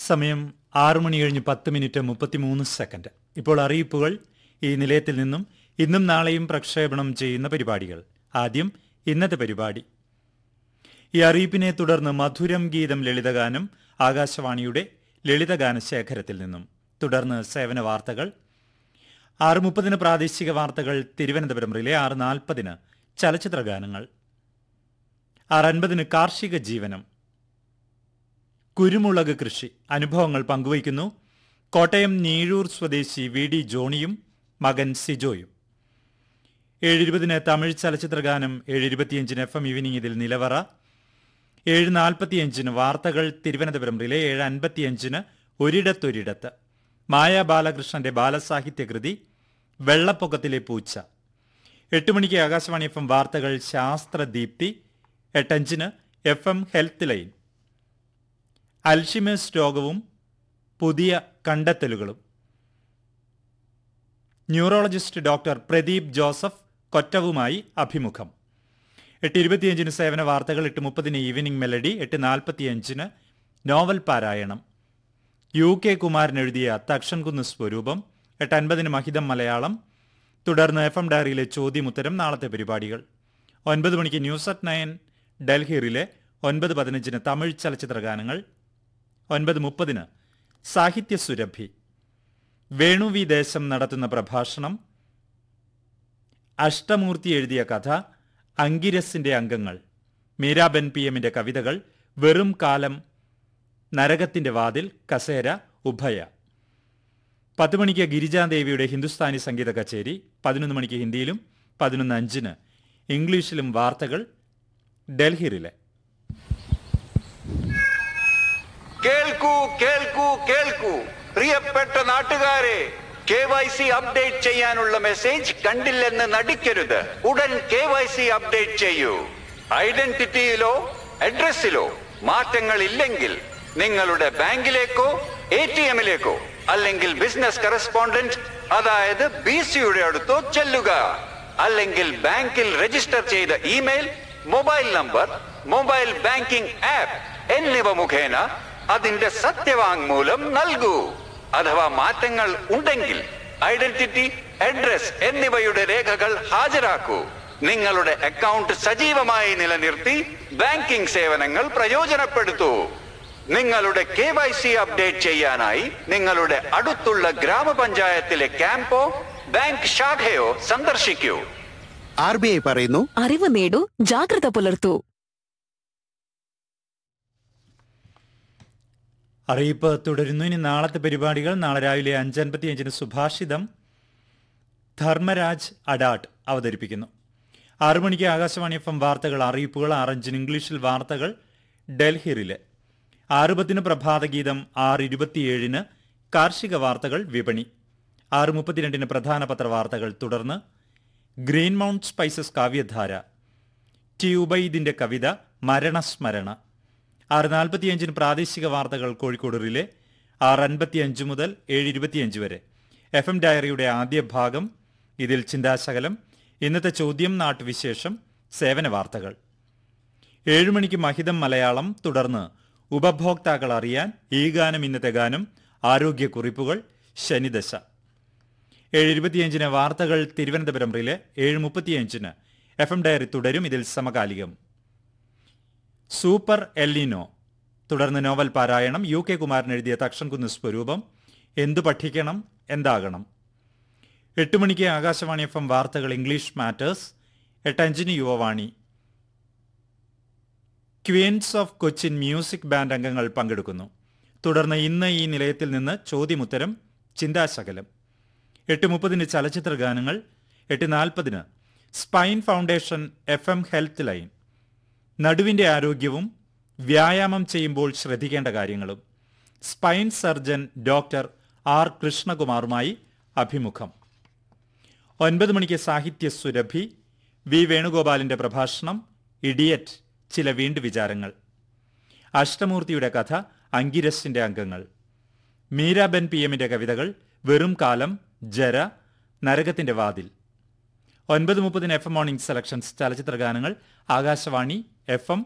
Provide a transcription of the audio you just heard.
സമയം ആറു മണി കഴിഞ്ഞ് പത്ത് മിനിറ്റ് മുപ്പത്തിമൂന്ന് സെക്കൻഡ് ഇപ്പോൾ അറിയിപ്പുകൾ ഈ നിലയത്തിൽ നിന്നും ഇന്നും നാളെയും പ്രക്ഷേപണം ചെയ്യുന്ന പരിപാടികൾ ആദ്യം ഇന്നത്തെ പരിപാടി ഈ അറിയിപ്പിനെ തുടർന്ന് മധുരം ഗീതം ലളിതഗാനം ആകാശവാണിയുടെ ലളിതഗാന ശേഖരത്തിൽ നിന്നും തുടർന്ന് സേവന വാർത്തകൾ ആറ് മുപ്പതിന് പ്രാദേശിക വാർത്തകൾ തിരുവനന്തപുരം റിലേ ആറ് നാൽപ്പതിന് ചലച്ചിത്ര ഗാനങ്ങൾ ആറ് അൻപതിന് കാർഷിക ജീവനം കുരുമുളക് കൃഷി അനുഭവങ്ങൾ പങ്കുവയ്ക്കുന്നു കോട്ടയം നീഴൂർ സ്വദേശി വി ഡി ജോണിയും മകൻ സിജോയും ഏഴിരുപതിന് തമിഴ് ചലച്ചിത്ര ഗാനം ഏഴിരുപത്തിയഞ്ചിന് എഫ് എം ഈവനിംഗ് ഇതിൽ നിലവറ ഏഴ് നാൽപ്പത്തിയഞ്ചിന് വാർത്തകൾ തിരുവനന്തപുരം റിലേ ഏഴ് അൻപത്തിയഞ്ചിന് ഒരിടത്തൊരിടത്ത് മായ ബാലകൃഷ്ണന്റെ ബാലസാഹിത്യ കൃതി വെള്ളപ്പൊക്കത്തിലെ പൂച്ച എട്ട് മണിക്ക് ആകാശവാണി എഫ് എം വാർത്തകൾ ശാസ്ത്രദീപ്തി എട്ടഞ്ചിന് F M health line Alzheimer's രോഗവും പുതിയ കണ്ടെത്തലുകളും ന്യൂറോളജിസ്റ്റ് ഡോക്ടർ പ്രദീപ് ജോസഫ് കൊറ്റവുമായി അഭിമുഖം എട്ട് ഇരുപത്തിയഞ്ചിന് സേവന വാർത്തകൾ എട്ട് മുപ്പതിന് ഈവനിംഗ് മെലഡി എട്ട് നാൽപ്പത്തിയഞ്ചിന് നോവൽ പാരായണം യു കെ കുമാരൻ എഴുതിയ തക്ഷൻകുന്ന് സ്വരൂപം എട്ട് അൻപതിന് മഹിതം മലയാളം തുടർന്ന് എഫ് എം ഡയറിയിലെ ചോദ്യമുത്തരം നാളത്തെ പരിപാടികൾ ഒൻപത് മണിക്ക് ന്യൂസ് അറ്റ് നയൻ ഡൽഹിയിലെ ഒൻപത് പതിനഞ്ചിന് തമിഴ് ചലച്ചിത്ര ഗാനങ്ങൾ ഒൻപത് മുപ്പതിന് സാഹിത്യ സുരഭി വേണു വി ദേശം നടത്തുന്ന പ്രഭാഷണം അഷ്ടമൂർത്തി എഴുതിയ കഥ അങ്കിരസിന്റെ അംഗങ്ങൾ മീരാബെൻ പി എമ്മിന്റെ കവിതകൾ വെറും കാലം നരകത്തിന്റെ വാതിൽ കസേര ഉഭയ പത്ത് മണിക്ക് ഗിരിജാദേവിയുടെ ഹിന്ദുസ്ഥാനി സംഗീത കച്ചേരി പതിനൊന്ന് മണിക്ക് ഹിന്ദിയിലും പതിനൊന്ന് അഞ്ചിന് ഇംഗ്ലീഷിലും വാർത്തകൾ ഡൽഹിയിലെ കേൾക്കൂ കേൾക്കൂ കേൾക്കൂ പ്രിയപ്പെട്ട നാട്ടുകാരെ കെ വൈ സി അപ്ഡേറ്റ് ചെയ്യാനുള്ള മെസ്സേജ് കണ്ടില്ലെന്ന് നടിക്കരുത് ഉടൻ കെ വൈ സി അപ്ഡേറ്റ് ചെയ്യൂ ഐഡന്റിറ്റിയിലോ അഡ്രസ്സിലോ മാറ്റങ്ങൾ ഇല്ലെങ്കിൽ നിങ്ങളുടെ ബാങ്കിലേക്കോ എ ടി എമ്മിലേക്കോ അല്ലെങ്കിൽ ബിസിനസ് കറസ്പോണ്ടന്റ് അതായത് ബി സിയുടെ അടുത്തോ ചെല്ലുക അല്ലെങ്കിൽ ബാങ്കിൽ രജിസ്റ്റർ ചെയ്ത email mobile number mobile banking app എന്നിവ മുഖേന അതിന്റെ സത്യവാങ്മൂലം നൽകൂ അഥവാ മാറ്റങ്ങൾ ഉണ്ടെങ്കിൽ ഐഡന്റിറ്റി അഡ്രസ് എന്നിവയുടെ രേഖകൾ ഹാജരാക്കൂ നിങ്ങളുടെ അക്കൗണ്ട് സജീവമായി നിലനിർത്തി ബാങ്കിംഗ് സേവനങ്ങൾ പ്രയോജനപ്പെടുത്തൂ നിങ്ങളുടെ കെ വൈ സി അപ്ഡേറ്റ് ചെയ്യാനായി നിങ്ങളുടെ അടുത്തുള്ള ഗ്രാമപഞ്ചായത്തിലെ ക്യാമ്പോ ബാങ്ക് ശാഖയോ സന്ദർശിക്കൂ ആർ ബി ഐ പറയുന്നു അറിവ് നേടൂ ജാഗ്രത പുലർത്തൂ അറിയിപ്പ് തുടരുന്നു ഇനി നാളത്തെ പരിപാടികൾ നാളെ രാവിലെ അഞ്ചൻപത്തിയഞ്ചിന് സുഭാഷിതം ധർമ്മരാജ് അഡാട്ട് അവതരിപ്പിക്കുന്നു ആറു മണിക്ക് ആകാശവാണി എഫ് എം വാർത്തകൾ അറിയിപ്പുകൾ ആറഞ്ചിന് ഇംഗ്ലീഷിൽ വാർത്തകൾ ഡൽഹിയിലെ ആറ് പത്തിന് പ്രഭാതഗീതം ആറ് ഇരുപത്തിയേഴിന് കാർഷിക വാർത്തകൾ വിപണി ആറ് മുപ്പത്തിരണ്ടിന് പ്രധാന പത്രവാർത്തകൾ തുടർന്ന് green mount spices Kavyadhara T ഉബൈദിന്റെ കവിത മരണസ്മരണ ആറ് നാൽപ്പത്തിയഞ്ചിന് പ്രാദേശിക വാർത്തകൾ കോഴിക്കോട് റിലെ ആറ് അൻപത്തിയഞ്ച് മുതൽ ഏഴ് ഇരുപത്തിയഞ്ച് വരെ എഫ് എം ഡയറിയുടെ ആദ്യ ഭാഗം ഇതിൽ ചിന്താശകലം ഇന്നത്തെ ചോദ്യം നാട്ടുവിശേഷം സേവന വാർത്തകൾ ഏഴ് മണിക്ക് മഹിതം മലയാളം തുടർന്ന് ഉപഭോക്താക്കൾ അറിയാൻ ഈ ഗാനം ഇന്നത്തെ ഗാനം ആരോഗ്യക്കുറിപ്പുകൾ ശനിദശ ഏഴ് ഇരുപത്തിയഞ്ചിന് വാർത്തകൾ തിരുവനന്തപുരം റിലെ ഏഴ് മുപ്പത്തിയഞ്ചിന് എഫ് എം ഡയറി തുടരും ഇതിൽ സമകാലികം സൂപ്പർ എല്ലിനോ തുടർന്ന് നോവൽ പാരായണം യു കെ കുമാരൻ എഴുതിയ തക്ഷൻകുന്ന് സ്വരൂപം എന്തു പഠിക്കണം എന്താകണം എട്ട് മണിക്ക് ആകാശവാണി എഫ് എം വാർത്തകൾ ഇംഗ്ലീഷ് മാറ്റേഴ്സ് എട്ടഞ്ചിന് Yuvavani queens of Cochin music band അംഗങ്ങൾ പങ്കെടുക്കുന്നു തുടർന്ന് ഇന്ന് ഈ നിലയത്തിൽ നിന്ന് ചോദ്യമുത്തരം ചിന്താശകലം എട്ട് മുപ്പതിന് ചലച്ചിത്ര ഗാനങ്ങൾ എട്ട് നാൽപ്പതിന് spine foundation F M health line നടുവിന്റെ ആരോഗ്യവും വ്യായാമം ചെയ്യുമ്പോൾ ശ്രദ്ധിക്കേണ്ട കാര്യങ്ങളും സ്പൈൻ സർജൻ ഡോക്ടർ ആർ കൃഷ്ണകുമാറുമായി അഭിമുഖം ഒൻപത് മണിക്ക് സാഹിത്യ സുരഭി വി വേണുഗോപാലിന്റെ പ്രഭാഷണം ഇഡിയറ്റ് ചില വീണ്ടു വിചാരങ്ങൾ അഷ്ടമൂർത്തിയുടെ കഥ അങ്കിരസിന്റെ അംഗങ്ങൾ മീരാബെൻ പി എമ്മിന്റെ കവിതകൾ വെറും കാലം ജര നരകത്തിന്റെ വാതിൽ ഒൻപത് മുപ്പതിന് എഫ് എം മോർണിംഗ് സെലക്ഷൻസ് ചലച്ചിത്ര ഗാനങ്ങൾ ആകാശവാണി എഫ് എം